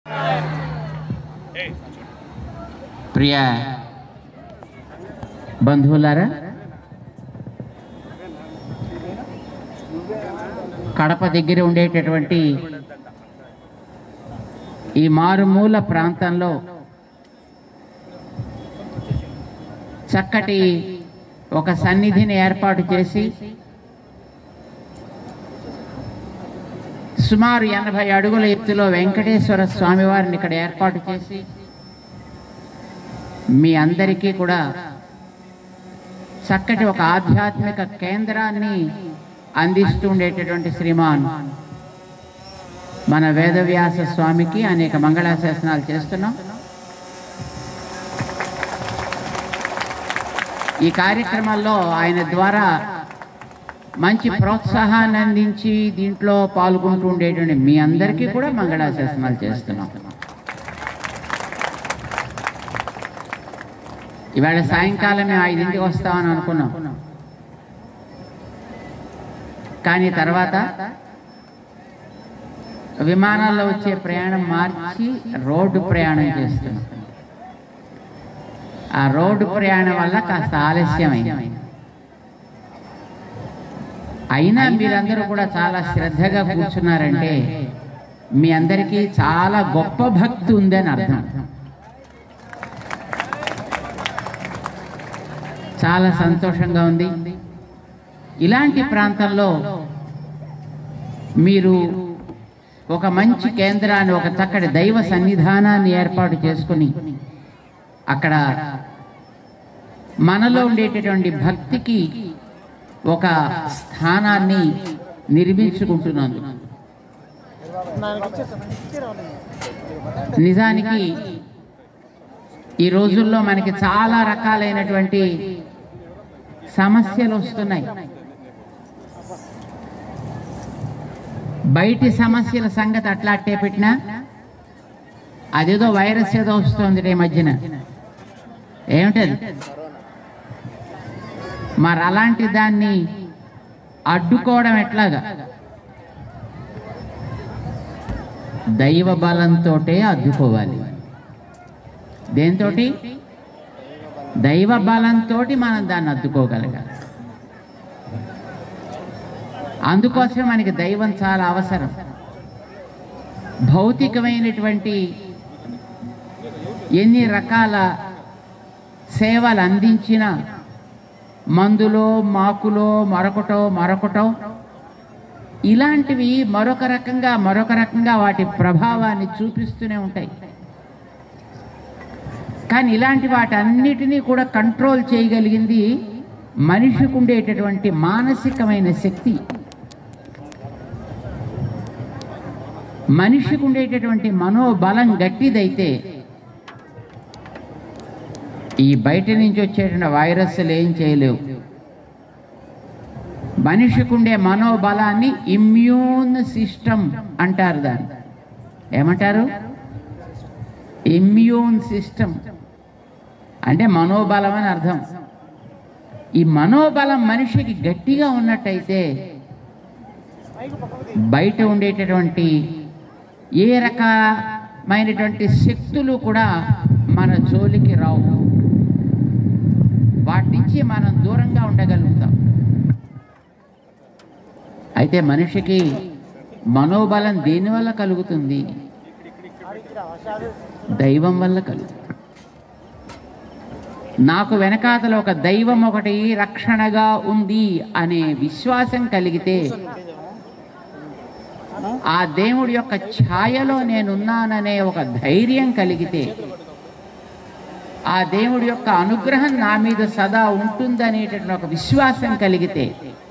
ప్రియ బంధువులారా కడప దగ్గర ఉండేటటువంటి ఈ మారుమూల ప్రాంతంలో చక్కటి ఒక సన్నిధిని ఏర్పాటు చేసి సుమారు ఎనభై అడుగుల ఎత్తులో వెంకటేశ్వర స్వామివారిని ఇక్కడ ఏర్పాటు చేసి మీ అందరికీ కూడా చక్కటి ఒక ఆధ్యాత్మిక కేంద్రాన్ని అందిస్తూ ఉండేటటువంటి శ్రీమాన్ మన వేదవ్యాస స్వామికి అనేక మంగళాశాసనాలు చేస్తున్నాం ఈ కార్యక్రమాల్లో ఆయన ద్వారా మంచి ప్రోత్సాహాన్ని అందించి దీంట్లో పాల్గొంటూ ఉండేటువంటి మీ అందరికీ కూడా మంగళాశాసనాలు చేస్తున్నాం ఇవాళ సాయంకాలం మేము ఐదింటికి వస్తామని అనుకున్నాం కానీ తర్వాత విమానాల్లో వచ్చే ప్రయాణం మార్చి రోడ్డు ప్రయాణం చేస్తున్నాం ఆ రోడ్డు ప్రయాణం వల్ల కాస్త ఆలస్యమైంది అయినా మీరందరూ కూడా చాలా శ్రద్ధగా కూర్చున్నారంటే మీ అందరికీ చాలా గొప్ప భక్తి ఉందని అర్థం చాలా సంతోషంగా ఉంది ఇలాంటి ప్రాంతంలో మీరు ఒక మంచి కేంద్రాన్ని ఒక చక్కటి దైవ సన్నిధానాన్ని ఏర్పాటు చేసుకుని అక్కడ మనలో ఉండేటటువంటి భక్తికి ఒక స్థానాన్ని నిర్మించుకుంటున్నందుకు నిజానికి ఈ రోజుల్లో మనకి చాలా రకాలైనటువంటి సమస్యలు వస్తున్నాయి బయటి సమస్యల సంగతి అట్లా అట్టే పెట్టినా అదేదో వైరస్ ఏదో వస్తుంది ఈ మధ్యన ఏమిటది మరి అలాంటి దాన్ని అడ్డుకోవడం ఎట్లాగా దైవ బలంతో అడ్డుకోవాలి దేంతోటి దైవ బలంతో మనం దాన్ని అద్దుకోగలగాలి అందుకోసం మనకి దైవం చాలా అవసరం భౌతికమైనటువంటి ఎన్ని రకాల సేవలు అందించిన మందులో మాకులో మరొకటో మరొకటో ఇలాంటివి మరొక రకంగా మరొక రకంగా వాటి ప్రభావాన్ని చూపిస్తూనే ఉంటాయి కానీ ఇలాంటి వాటన్నిటినీ కూడా కంట్రోల్ చేయగలిగింది మనిషికి ఉండేటటువంటి మానసికమైన శక్తి మనిషికి ఉండేటటువంటి మనోబలం గట్టిదైతే ఈ బయట నుంచి వచ్చేటువంటి వైరస్లు ఏం చేయలేవు మనిషికి ఉండే మనోబలాన్ని ఇమ్యూన్ సిస్టమ్ అంటారు దాన్ని ఏమంటారు ఇమ్యూన్ సిస్టమ్ అంటే మనోబలం అని అర్థం ఈ మనోబలం మనిషికి గట్టిగా ఉన్నట్టయితే బయట ఉండేటటువంటి ఏ రకమైనటువంటి శక్తులు కూడా మన జోలికి రావు వాటి నుంచి మనం దూరంగా ఉండగలుగుతాం అయితే మనిషికి మనోబలం దేనివల్ల కలుగుతుంది దైవం వల్ల కలుగుతుంది నాకు వెనకాతల ఒక దైవం ఒకటి రక్షణగా ఉంది అనే విశ్వాసం కలిగితే ఆ దేవుడి యొక్క ఛాయలో నేనున్నాననే ఒక ధైర్యం కలిగితే ఆ దేవుడి యొక్క అనుగ్రహం నా మీద సదా ఉంటుందనేటటువంటి ఒక విశ్వాసం కలిగితే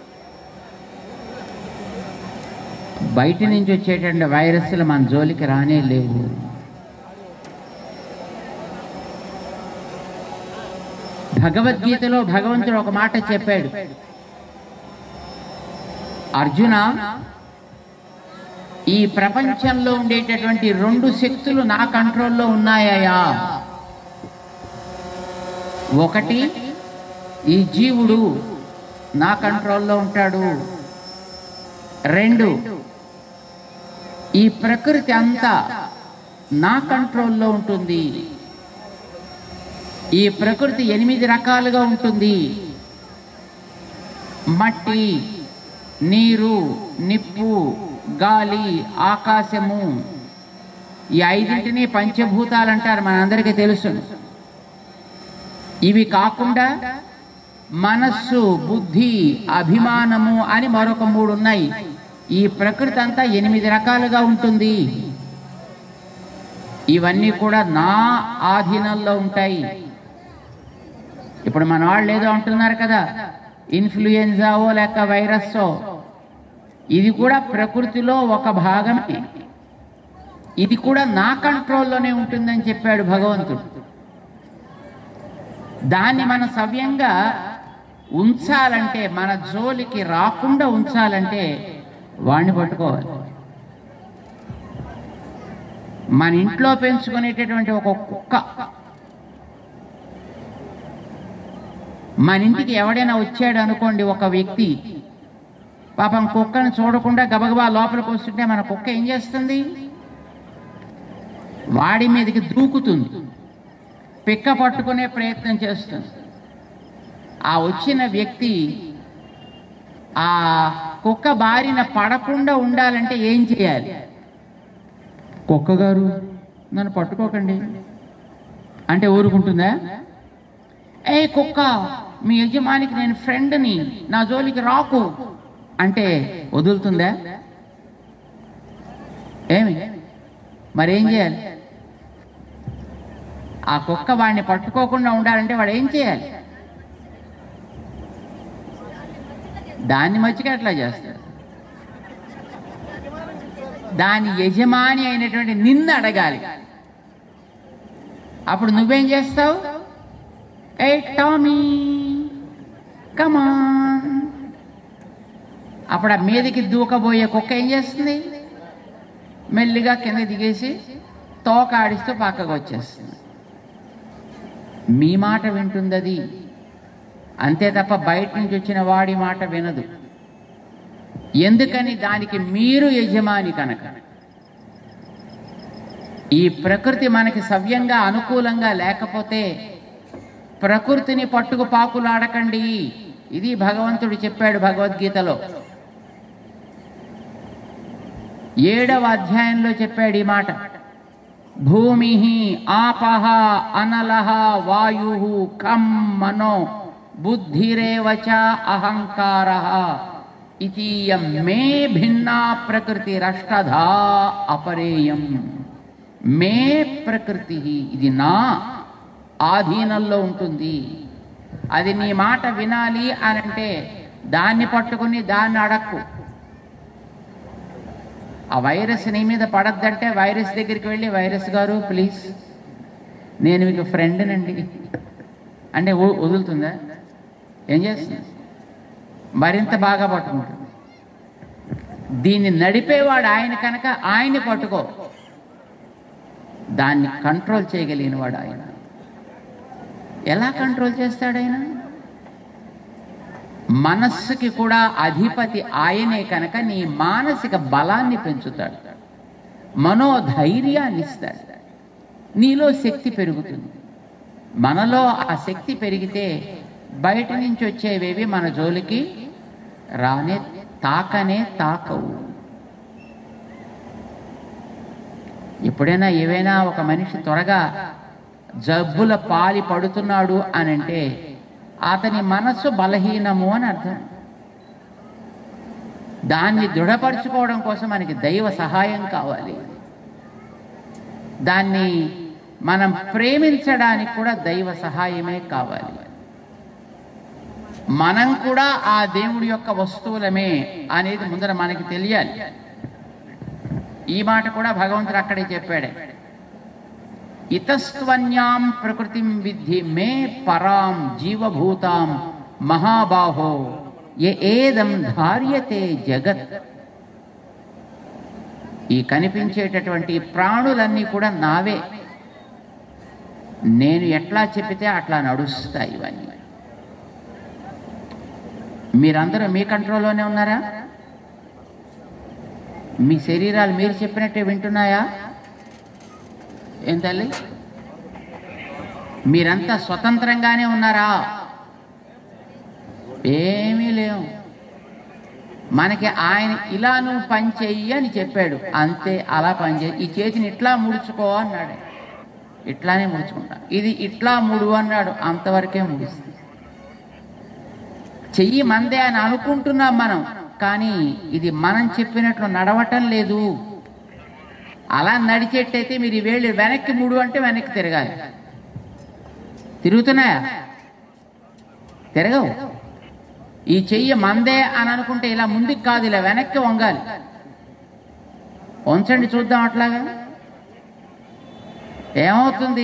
బయట నుంచి వచ్చేటువంటి వైరస్లు మన జోలికి రానే లేవు భగవద్గీతలో భగవంతుడు ఒక మాట చెప్పాడు అర్జున ఈ ప్రపంచంలో ఉండేటటువంటి రెండు శక్తులు నా కంట్రోల్లో ఉన్నాయా ఒకటి ఈ జీవుడు నా కంట్రోల్లో ఉంటాడు రెండు ఈ ప్రకృతి అంతా నా కంట్రోల్లో ఉంటుంది ఈ ప్రకృతి ఎనిమిది రకాలుగా ఉంటుంది మట్టి నీరు నిప్పు గాలి ఆకాశము ఈ ఐదింటిని పంచభూతాలు అంటారు మనందరికీ తెలుసు ఇవి కాకుండా మనస్సు బుద్ధి అభిమానము అని మరొక మూడు ఉన్నాయి ఈ ప్రకృతి అంతా ఎనిమిది రకాలుగా ఉంటుంది ఇవన్నీ కూడా నా ఆధీనంలో ఉంటాయి ఇప్పుడు మన వాళ్ళు ఏదో అంటున్నారు కదా ఇన్ఫ్లుయెన్జావో లేక వైరస్సో ఇది కూడా ప్రకృతిలో ఒక భాగమే ఇది కూడా నా కంట్రోల్లోనే ఉంటుందని చెప్పాడు భగవంతుడు దాన్ని మనం సవ్యంగా ఉంచాలంటే మన జోలికి రాకుండా ఉంచాలంటే వాణ్ణి పట్టుకోవాలి మన ఇంట్లో పెంచుకునేటటువంటి ఒక కుక్క మన ఇంటికి ఎవడైనా వచ్చాడు అనుకోండి ఒక వ్యక్తి పాపం కుక్కను చూడకుండా గబగబా లోపలికి వస్తుంటే మన కుక్క ఏం చేస్తుంది వాడి మీదకి దూకుతుంది పిక్క పట్టుకునే ప్రయత్నం చేస్తుంది ఆ వచ్చిన వ్యక్తి ఆ కుక్క బారిన పడకుండా ఉండాలంటే ఏం చేయాలి కుక్క గారు నన్ను పట్టుకోకండి అంటే ఊరుకుంటుందా ఏ కుక్క మీ యజమానికి నేను ఫ్రెండ్ని నా జోలికి రాకు అంటే వదులుతుందా ఏమి మరేం చేయాలి ఆ కుక్క వాడిని పట్టుకోకుండా ఉండాలంటే వాడు ఏం చేయాలి దాన్ని మచ్చిగా అట్లా చేస్తాడు దాని యజమాని అయినటువంటి నిన్ను అడగాలి అప్పుడు నువ్వేం చేస్తావు ఏ టామీ కమాన్ అప్పుడు ఆ మీదకి దూకబోయే కుక్క ఏం చేస్తుంది మెల్లిగా కింద దిగేసి తోక ఆడిస్తూ పక్కకు వచ్చేస్తుంది మీ మాట వింటుంది అది అంతే తప్ప బయట నుంచి వచ్చిన వాడి మాట వినదు ఎందుకని దానికి మీరు యజమాని కనుక ఈ ప్రకృతి మనకి సవ్యంగా అనుకూలంగా లేకపోతే ప్రకృతిని పట్టుకు పాకులాడకండి ఇది భగవంతుడు చెప్పాడు భగవద్గీతలో ఏడవ అధ్యాయంలో చెప్పాడు ఈ మాట భూమి ఆపహ అనలహ వాయు ఖం మనో బుద్ధిరేవచ అహంకార ఇతీయం మే భిన్నా ప్రకృతి రష్టధా అపరేయం మే ప్రకృతి ఇది నా ఆధీనంలో ఉంటుంది అది నీ మాట వినాలి అని అంటే దాన్ని పట్టుకుని దాన్ని అడక్కు ఆ వైరస్ నీ మీద పడద్దంటే వైరస్ దగ్గరికి వెళ్ళి వైరస్ గారు ప్లీజ్ నేను మీకు ఫ్రెండ్నండి అంటే వ- వదులుతుందా ఏం చేస్తుంది మరింత బాగా పట్టుకుంటుంది దీన్ని నడిపేవాడు ఆయన కనుక ఆయన్ని పట్టుకో దాన్ని కంట్రోల్ చేయగలిగిన వాడు ఆయన ఎలా కంట్రోల్ చేస్తాడు ఆయన మనస్సుకి కూడా అధిపతి ఆయనే కనుక నీ మానసిక బలాన్ని పెంచుతాడు మనోధైర్యాన్ని ఇస్తాడు నీలో శక్తి పెరుగుతుంది మనలో ఆ శక్తి పెరిగితే బయట నుంచి వచ్చేవేవి మన జోలికి రానే తాకనే తాకవు ఎప్పుడైనా ఏవైనా ఒక మనిషి త్వరగా జబ్బుల పాలి పడుతున్నాడు అని అంటే అతని మనస్సు బలహీనము అని అర్థం దాన్ని దృఢపరచుకోవడం కోసం మనకి దైవ సహాయం కావాలి దాన్ని మనం ప్రేమించడానికి కూడా దైవ సహాయమే కావాలి మనం కూడా ఆ దేవుడి యొక్క వస్తువులమే అనేది ముందర మనకి తెలియాలి ఈ మాట కూడా భగవంతుడు అక్కడే చెప్పాడే ఇతస్త్వన్యాం ప్రకృతిం విద్ధి మే పరాం జీవభూతాం మహాబాహో ఏ ఏదం ధార్యతే జగత్ ఈ కనిపించేటటువంటి ప్రాణులన్నీ కూడా నావే నేను ఎట్లా చెప్పితే అట్లా నడుస్తాయి ఇవన్నీ మీరందరూ మీ కంట్రోల్లోనే ఉన్నారా మీ శరీరాలు మీరు చెప్పినట్టే వింటున్నాయా ఏం తల్లి మీరంతా స్వతంత్రంగానే ఉన్నారా ఏమీ లేవు మనకి ఆయన ఇలా నువ్వు పని చెయ్యి అని చెప్పాడు అంతే అలా పని చేయి ఈ చేతిని ఇట్లా ముడుచుకో అన్నాడు ఇట్లానే ముడుచుకుంటా ఇది ఇట్లా ముడు అన్నాడు అంతవరకే ముడుస్తుంది చెయ్యి మందే అని అనుకుంటున్నాం మనం కానీ ఇది మనం చెప్పినట్లు నడవటం లేదు అలా నడిచేట్టయితే మీరు ఈ వేళ్ళు వెనక్కి ముడు అంటే వెనక్కి తిరగాలి తిరుగుతున్నాయా తిరగవు ఈ చెయ్యి మందే అని అనుకుంటే ఇలా ముందుకు కాదు ఇలా వెనక్కి వంగాలి వంచండి చూద్దాం అట్లాగా ఏమవుతుంది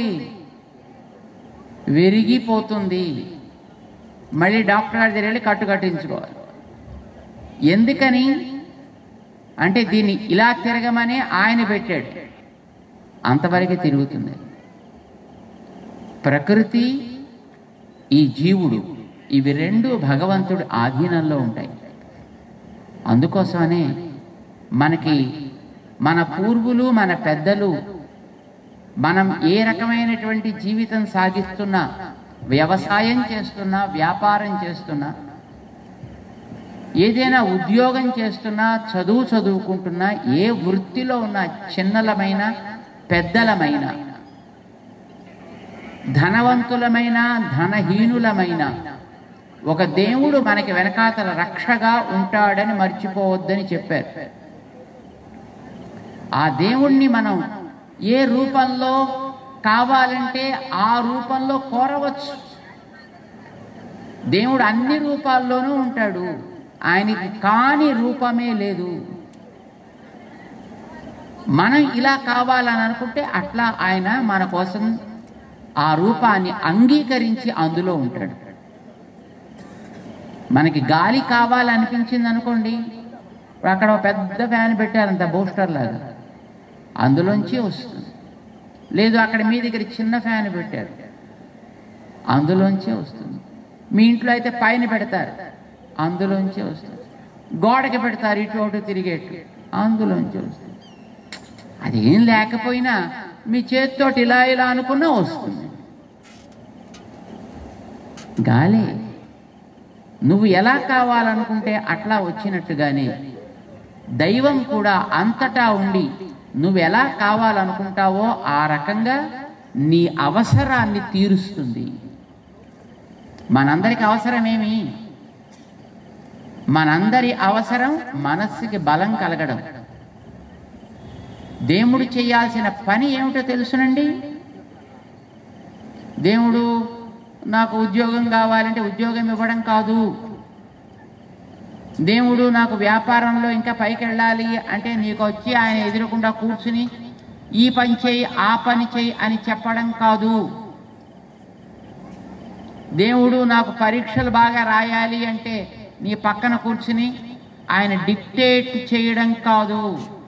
విరిగిపోతుంది మళ్ళీ డాక్టర్ గారి దగ్గర వెళ్ళి కట్టు కట్టించుకోవాలి ఎందుకని అంటే దీన్ని ఇలా తిరగమని ఆయన పెట్టాడు అంతవరకే తిరుగుతుంది ప్రకృతి ఈ జీవుడు ఇవి రెండు భగవంతుడి ఆధీనంలో ఉంటాయి అందుకోసమనే మనకి మన పూర్వులు మన పెద్దలు మనం ఏ రకమైనటువంటి జీవితం సాగిస్తున్నా వ్యవసాయం చేస్తున్నా వ్యాపారం చేస్తున్నా ఏదైనా ఉద్యోగం చేస్తున్నా చదువు చదువుకుంటున్నా ఏ వృత్తిలో ఉన్న చిన్నలమైన పెద్దలమైన ధనవంతులమైన ధనహీనులమైన ఒక దేవుడు మనకి వెనకాతల రక్షగా ఉంటాడని మర్చిపోవద్దని చెప్పారు ఆ దేవుణ్ణి మనం ఏ రూపంలో కావాలంటే ఆ రూపంలో కోరవచ్చు దేవుడు అన్ని రూపాల్లోనూ ఉంటాడు ఆయనకి కాని రూపమే లేదు మనం ఇలా కావాలని అనుకుంటే అట్లా ఆయన మన కోసం ఆ రూపాన్ని అంగీకరించి అందులో ఉంటాడు మనకి గాలి కావాలనిపించింది అనుకోండి ఇప్పుడు అక్కడ ఒక పెద్ద ఫ్యాన్ పెట్టారంత బూస్టర్ లాగా అందులోంచి వస్తుంది లేదు అక్కడ మీ దగ్గర చిన్న ఫ్యాన్ పెట్టారు అందులోంచే వస్తుంది మీ ఇంట్లో అయితే పైన పెడతారు అందులోంచే వస్తుంది గోడకి పెడతారు ఇటు అటు తిరిగేట్టు అందులోంచి వస్తుంది అదేం లేకపోయినా మీ చేతితోటి ఇలా ఇలా అనుకున్నా వస్తుంది గాలి నువ్వు ఎలా కావాలనుకుంటే అట్లా వచ్చినట్టుగానే దైవం కూడా అంతటా ఉండి నువ్వు ఎలా కావాలనుకుంటావో ఆ రకంగా నీ అవసరాన్ని తీరుస్తుంది మనందరికి అవసరమేమి మనందరి అవసరం మనస్సుకి బలం కలగడం దేవుడు చేయాల్సిన పని ఏమిటో తెలుసునండి దేవుడు నాకు ఉద్యోగం కావాలంటే ఉద్యోగం ఇవ్వడం కాదు దేవుడు నాకు వ్యాపారంలో ఇంకా పైకి వెళ్ళాలి అంటే నీకు వచ్చి ఆయన ఎదురకుండా కూర్చుని ఈ పని చేయి ఆ పని చేయి అని చెప్పడం కాదు దేవుడు నాకు పరీక్షలు బాగా రాయాలి అంటే నీ పక్కన కూర్చుని ఆయన డిక్టేట్ చేయడం కాదు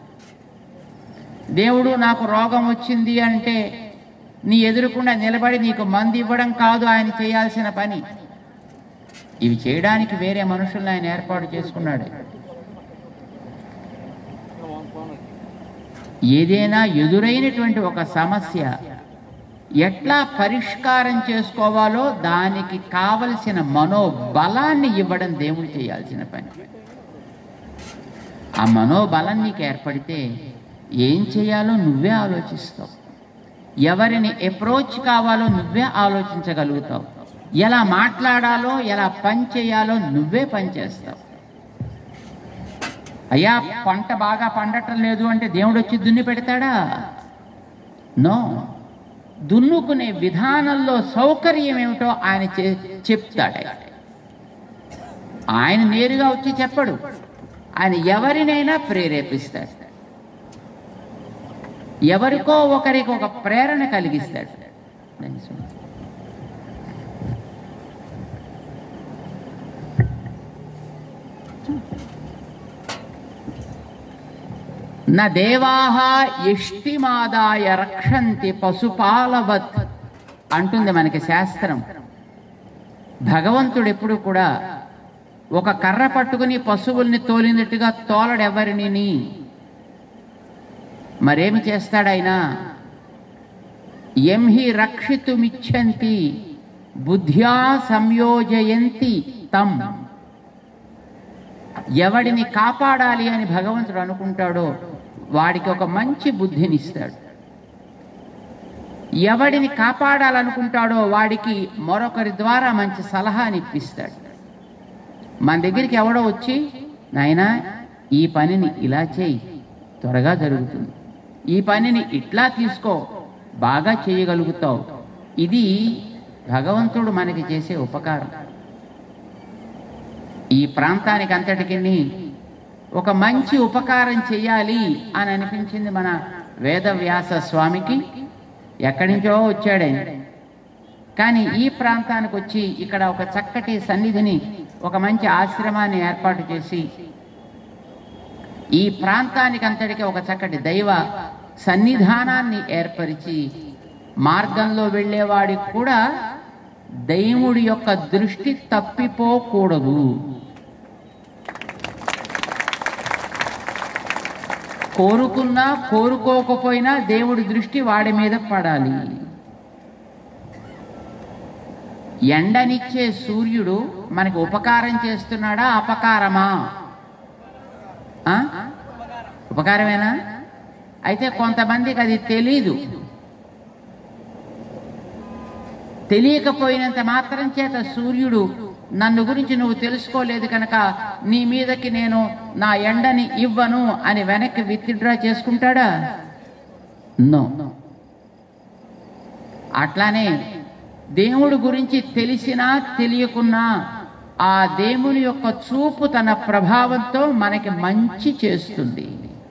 దేవుడు నాకు రోగం వచ్చింది అంటే నీ ఎదురుకుండా నిలబడి నీకు మందు ఇవ్వడం కాదు ఆయన చేయాల్సిన పని ఇవి చేయడానికి వేరే మనుషుల్ని ఆయన ఏర్పాటు చేసుకున్నాడు ఏదైనా ఎదురైనటువంటి ఒక సమస్య ఎట్లా పరిష్కారం చేసుకోవాలో దానికి కావలసిన మనోబలాన్ని ఇవ్వడం దేవుడు చేయాల్సిన పని ఆ మనోబలం నీకు ఏర్పడితే ఏం చేయాలో నువ్వే ఆలోచిస్తావు ఎవరిని అప్రోచ్ కావాలో నువ్వే ఆలోచించగలుగుతావు ఎలా మాట్లాడాలో ఎలా పని చేయాలో నువ్వే పని చేస్తావు అయ్యా పంట బాగా పండటం లేదు అంటే దేవుడు వచ్చి దున్ని పెడతాడా నో దున్నుకునే విధానంలో సౌకర్యం ఏమిటో ఆయన చె- చెప్తాడు ఆయన నేరుగా వచ్చి చెప్పడు ఆయన ఎవరినైనా ప్రేరేపిస్తాడు ఎవరికో ఒకరికి ఒక ప్రేరణ కలిగిస్తాడు దాన్ని చూడు. న దేవాహ ఎష్టిమాదాయ రక్షంతి పశుపాలవత్ అంటుంది మనకి శాస్త్రం భగవంతుడు ఎప్పుడు కూడా ఒక కర్ర పట్టుకుని పశువుల్ని తోలినట్టుగా తోలడెవరిని మరేమి చేస్తాడాయన ఎం హి రక్షితుమిచ్చంతి బుద్ధ్యా సంయోజయంతి తం ఎవడిని కాపాడాలి అని భగవంతుడు అనుకుంటాడో వాడికి ఒక మంచి బుద్ధినిస్తాడు ఎవడిని కాపాడాలనుకుంటాడో వాడికి మరొకరి ద్వారా మంచి సలహాని ఇప్పిస్తాడు మన దగ్గరికి ఎవడో వచ్చి నాయనా ఈ పనిని ఇలా చేయి త్వరగా జరుగుతుంది ఈ పనిని ఇట్లా తీసుకో బాగా చేయగలుగుతావు ఇది భగవంతుడు మనకి చేసే ఉపకారం ఈ ప్రాంతానికి అంతటికి ఒక మంచి ఉపకారం చెయ్యాలి అని అనిపించింది మన వేదవ్యాస స్వామికి ఎక్కడి నుంచో వచ్చాడే కానీ ఈ ప్రాంతానికి వచ్చి ఇక్కడ ఒక చక్కటి సన్నిధిని ఒక మంచి ఆశ్రమాన్ని ఏర్పాటు చేసి ఈ ప్రాంతానికి అంతటికి ఒక చక్కటి దైవ సన్నిధానాన్ని ఏర్పరిచి మార్గంలో వెళ్ళేవాడికి కూడా దైవుడి యొక్క దృష్టి తప్పిపోకూడదు కోరుకున్నా కోరుకోకపోయినా దేవుడి దృష్టి వాడి మీద పడాలి ఎండనిచ్చే సూర్యుడు మనకి ఉపకారం చేస్తున్నాడా అపకారమా ఆ? ఉపకారమేనా అయితే కొంతమందికి అది తెలీదు తెలియకపోయినంత మాత్రం చేత సూర్యుడు నన్ను గురించి నువ్వు తెలుసుకోలేదు కనుక నీ మీదకి నేను నా ఎండని ఇవ్వను అని వెనక్కి విత్డ్రా చేసుకుంటాడా నో అట్లానే దేవుడి గురించి తెలిసినా తెలియకున్నా ఆ దేవుని యొక్క చూపు తన ప్రభావంతో మనకి మంచి చేస్తుంది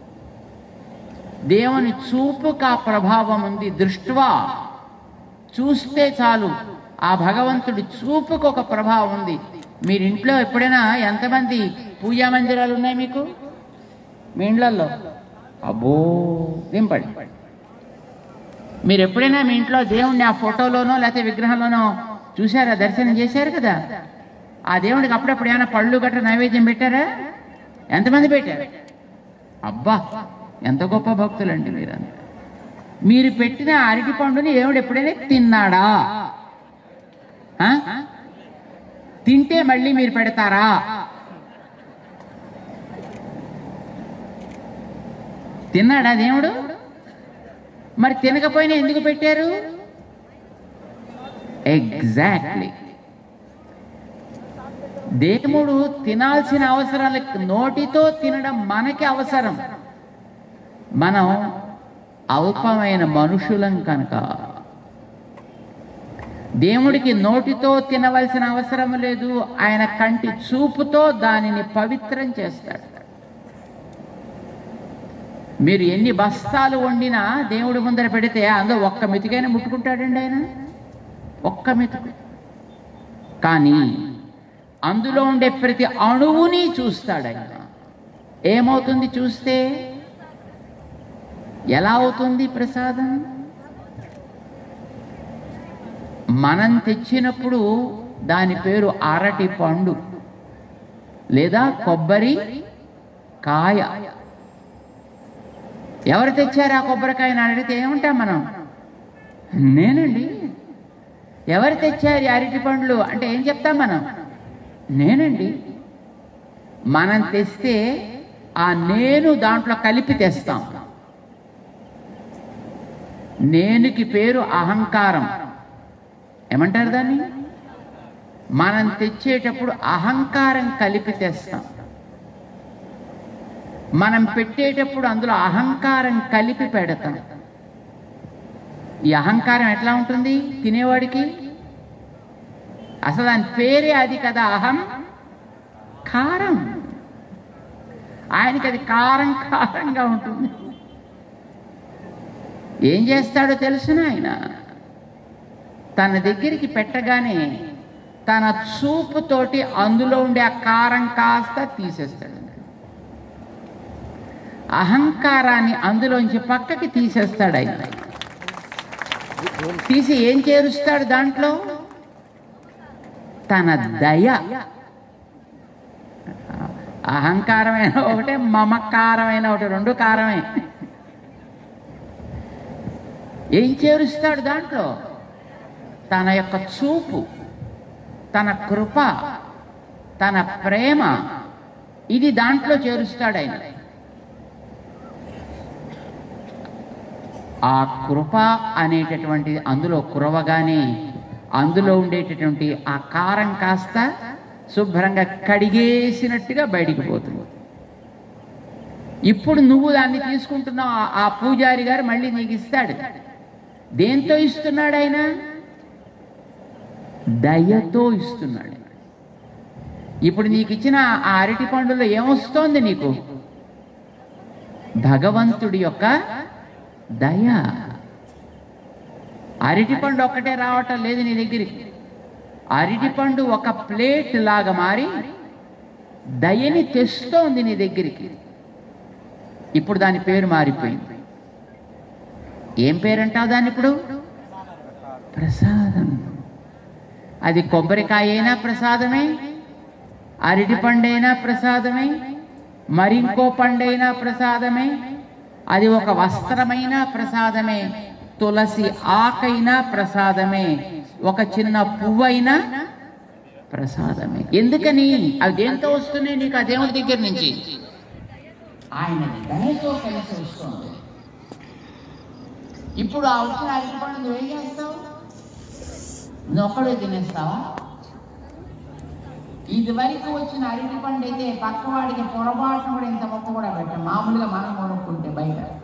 దేవుని చూపుకు ఆ ప్రభావం ఉంది దృష్ట్వా చూస్తే చాలు ఆ భగవంతుడి చూపుకు ఒక ప్రభావం ఉంది మీరు ఇంట్లో ఎప్పుడైనా ఎంతమంది పూజా మందిరాలు ఉన్నాయి మీకు మీ ఇండ్లల్లో అబ్బో దింపండి మీరు ఎప్పుడైనా మీ ఇంట్లో దేవుణ్ణి ఆ ఫోటోలోనో లేకపోతే విగ్రహంలోనో చూసారా దర్శనం చేశారు కదా ఆ దేవుడికి అప్పుడప్పుడు ఏమైనా పళ్ళు గట్ర నైవేద్యం పెట్టారా ఎంతమంది పెట్టారు అబ్బా ఎంత గొప్ప భక్తులండి మీరంతా మీరు పెట్టిన అరటి పండుని దేవుడు ఎప్పుడైనా తిన్నాడా ఆ? తింటే మళ్ళీ మీరు పెడతారా తిన్నాడా దేవుడు మరి తినకపోయినా ఎందుకు పెట్టారు ఎగ్జాక్ట్లీ దేవుడు తినాల్సిన అవసరాలు నోటితో తినడం మనకి అవసరం మనం అల్పమైన మనుషులం కనుక దేవుడికి నోటితో తినవలసిన అవసరం లేదు ఆయన కంటి చూపుతో దానిని పవిత్రం చేస్తాడు మీరు ఎన్ని బస్తాలు వండినా దేవుడి ముందర పెడితే అందులో ఒక్క మెతుకైనా ముట్టుకుంటాడండి ఆయన ఒక్క మెతుకు కానీ అందులో ఉండే ప్రతి అణువుని చూస్తాడు ఆయన ఏమవుతుంది చూస్తే ఎలా అవుతుంది ప్రసాదం మనం తెచ్చినప్పుడు దాని పేరు అరటి పండు లేదా కొబ్బరి కాయ ఎవరు తెచ్చారు ఆ కొబ్బరికాయని అడిగితే ఏమంటాం మనం నేనండి ఎవరు తెచ్చారు ఈ అరటి పండ్లు అంటే ఏం చెప్తాం మనం నేనండి మనం తెస్తే ఆ నేను దాంట్లో కలిపి తెస్తాం నేనుకి పేరు అహంకారం ఏమంటారు దాన్ని మనం తెచ్చేటప్పుడు అహంకారం కలిపి తెస్తాం మనం పెట్టేటప్పుడు అందులో అహంకారం కలిపి పెడతాం ఈ అహంకారం ఎట్లా ఉంటుంది తినేవాడికి అసలు దాని పేరే అది కదా అహం కారం ఆయనకి అది కారం కారంగా ఉంటుంది ఏం చేస్తాడో తెలుసునా ఆయన తన దగ్గరికి పెట్టగానే తన చూపుతోటి అందులో ఉండే ఆ కారం కాస్త తీసేస్తాడు అహంకారాన్ని అందులోంచి పక్కకి తీసేస్తాడు ఆయన తీసి ఏం చేరుస్తాడు దాంట్లో తన దయ అహంకారమైన ఒకటే మమకారమైన ఒకటి రెండు కారమే ఏం చేరుస్తాడు దాంట్లో తన యొక్క చూపు తన కృప తన ప్రేమ ఇది దాంట్లో చేరుస్తాడు ఆయన ఆ కృప అనేటటువంటి అందులో కురవగానే అందులో ఉండేటటువంటి ఆ కారం కాస్త శుభ్రంగా కడిగేసినట్టుగా బయటికి పోతుంది ఇప్పుడు నువ్వు దాన్ని తీసుకుంటున్నావు ఆ- ఆ పూజారి గారు మళ్ళీ నీకు ఇస్తాడు దేంతో ఇస్తున్నాడు ఆయన దయతో ఇస్తున్నాడు ఇప్పుడు నీకు ఇచ్చిన ఆ అరటి పండులో ఏమొస్తోంది నీకు భగవంతుడి యొక్క దయ అరటిపండు ఒక్కటే రావటం లేదు నీ దగ్గరికి అరటిపండు ఒక ప్లేట్ లాగా మారి దయని తెస్తోంది నీ దగ్గరికి ఇప్పుడు దాని పేరు మారిపోయింది ఏం పేరంటావు దాన్ని ఇప్పుడు ప్రసాదం అది కొబ్బరికాయ అయినా ప్రసాదమే అరటి పండైనా ప్రసాదమే మరింకో పండైనా ప్రసాదమే అది ఒక వస్త్రమైన ప్రసాదమే తులసి ఆకైనా ప్రసాదమే ఒక చిన్న పువ్వైనా ప్రసాదమే ఎందుకని అవి దేంతో వస్తున్నాయి నీకు ఆ దేవుడి దగ్గర నుంచి ఆయన దయతో కలిసి వస్తుంది ఇప్పుడు ఆ వచ్చిన అరటిపండు నువ్వేం చేస్తావు నువ్వు ఒక్కడే తినేస్తావా ఇది వరకు వచ్చిన అరటి పండు అయితే పక్కవాడికి పొరపాటున కూడా ఇంత మొక్క కూడా పెట్టాం మామూలుగా మనం కొనుక్కుంటే బయట